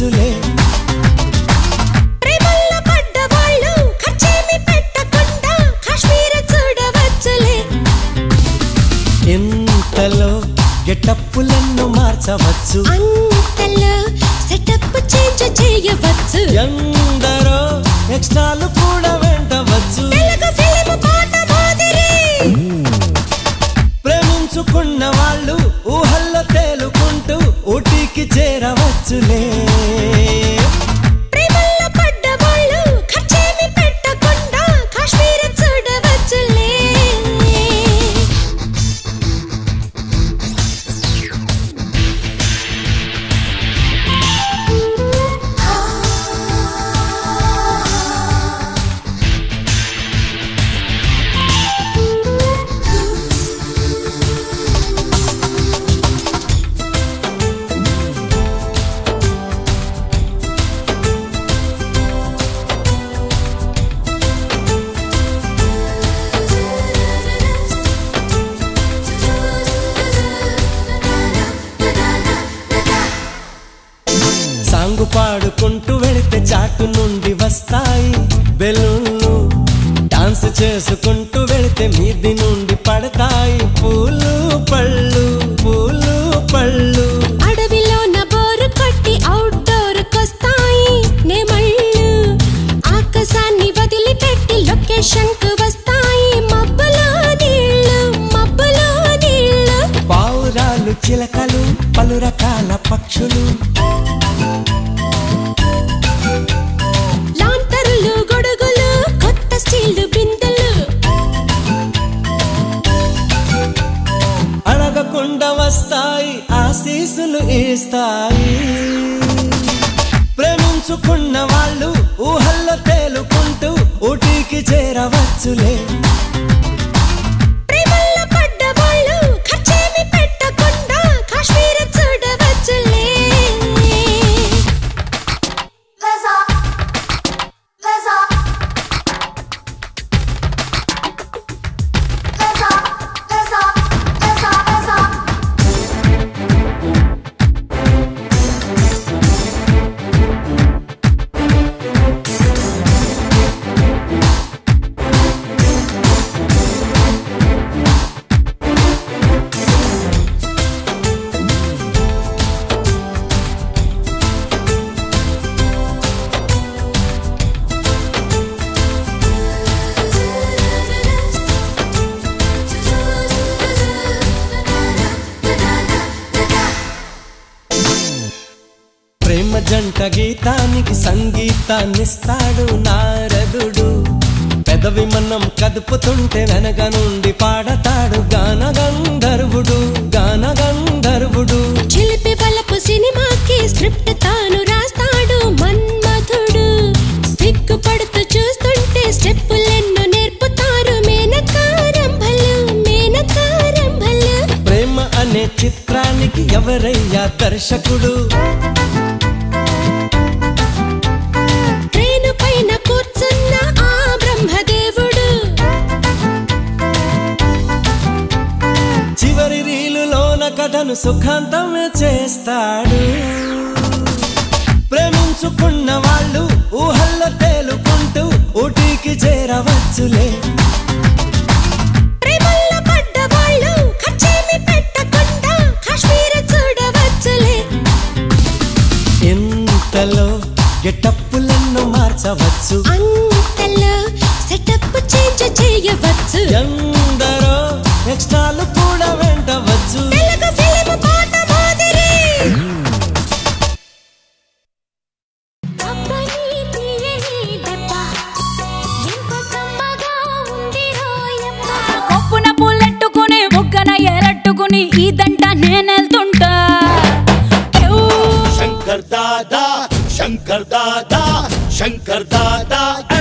చేరవచ్చులే ప్రేమల్లో పడ్డవాళ్ళు ఖర్చేమి పెట్టకుండా కాశ్మీర చూడవచ్చులే ఎంతలో గెటప్పులను మార్చవచ్చు అంతలో సెటప్ చేంజ్ చేయవచ్చు ఎందరో ఎక్స్ట్రాలు కూడా వెంటవచ్చు తెలుగు ఫిలిం పాట మాదిరి ప్రేమించుకున్న వాళ్ళు ఊహల్లో తేలుకుంటూ ఊటీకి చేరవచ్చులే ప్రేమల్లో పడ్డవాళ్ళు ఖర్చేమి పెట్టకుండా కాశ్మీర చూడవచ్చులే సాంగు పాడుకుంటూ వెళితే చాటు నుండి వస్తాయి బెలూన్లు డాన్స్ చేసుకుంటూ వెళితే మీది నుండి పడతాయి పూలు పళ్ళు పూలు పళ్ళు అడవిలోన బోరు కొట్టి అవుట్డోర్ కొస్తాయి నెమళ్ళు ఆకాశాన్ని వదిలిపెట్టి లొకేషన్ కు వస్తాయి మబ్బులో నీళ్ళు మబ్బులో నీళ్ళు పావురాలు చిలకలు పలు రకాల పక్షులు లాంతరులు గొడుగులు కొత్త స్టీల్ బిందెలు అడగకుండా వస్తాయి ఆశీసులు ఇస్తాయి ప్రేమించుకున్న వాళ్ళు ఊహల్లో తేలుకుంటూ ఊటీకి చేరవచ్చులే ప్రేమల్లో పడ్డవాళ్ళు ఖర్చేమి పెట్టకుండా కాశ్మీర చూడవచ్చులే ప్రేమ జంట గీతానికి సంగీతాన్నిస్తాడు నారదుడు పెదవి మనం కదుపుతుంటే వెనక నుండి పాడతాడు గాన గంధర్వుడు గాన గంధర్వుడు చిలిపి వలపు సినిమాకి స్క్రిప్ట్ తాను రాస్తాడు మన్మధుడు సిగ్గుపడుతూ చూస్తుంటే స్టెప్పులెన్నో నేర్పుతారు మేనకారంభలు మేనకారంభలు ప్రేమ అనే చిత్రానికి ఎవరయ్యా దర్శకుడు ట్రైను పైన కూర్చున్న ఆ బ్రహ్మదేవుడు చివరి రీలులోన కథను సుఖాంతమే చేస్తాడు ప్రేమించుకున్న వాళ్ళు ఊహల్లో తేలుకుంటూ ఊటీకి చేరవచ్చులే ప్రేమల్లో పడ్డవాళ్ళు ఖర్చేమి పెట్టకుండా కాశ్మీర చూడవచ్చులే ఎంతలో గెటప్పులను మార్చవచ్చు అంతలో సెటప్ చేంజ్ చేయవచ్చు ఎందరో ఎక్స్ట్రాలు కూడా వెంటవచ్చు తెలుగు ఫిలిం పాట మాదిరి అబ్బని తీయని దెబ్బ ఎంత కమ్మగా ఉంది రోయమ్మ కొప్పున పుల్లెట్టుకుని బుగ్గన ఎరట్టుకుని ఇదంట నేనెళ్తుంటా శంకర్ దాదా శంకర్ దాదా శంకర్ దాదా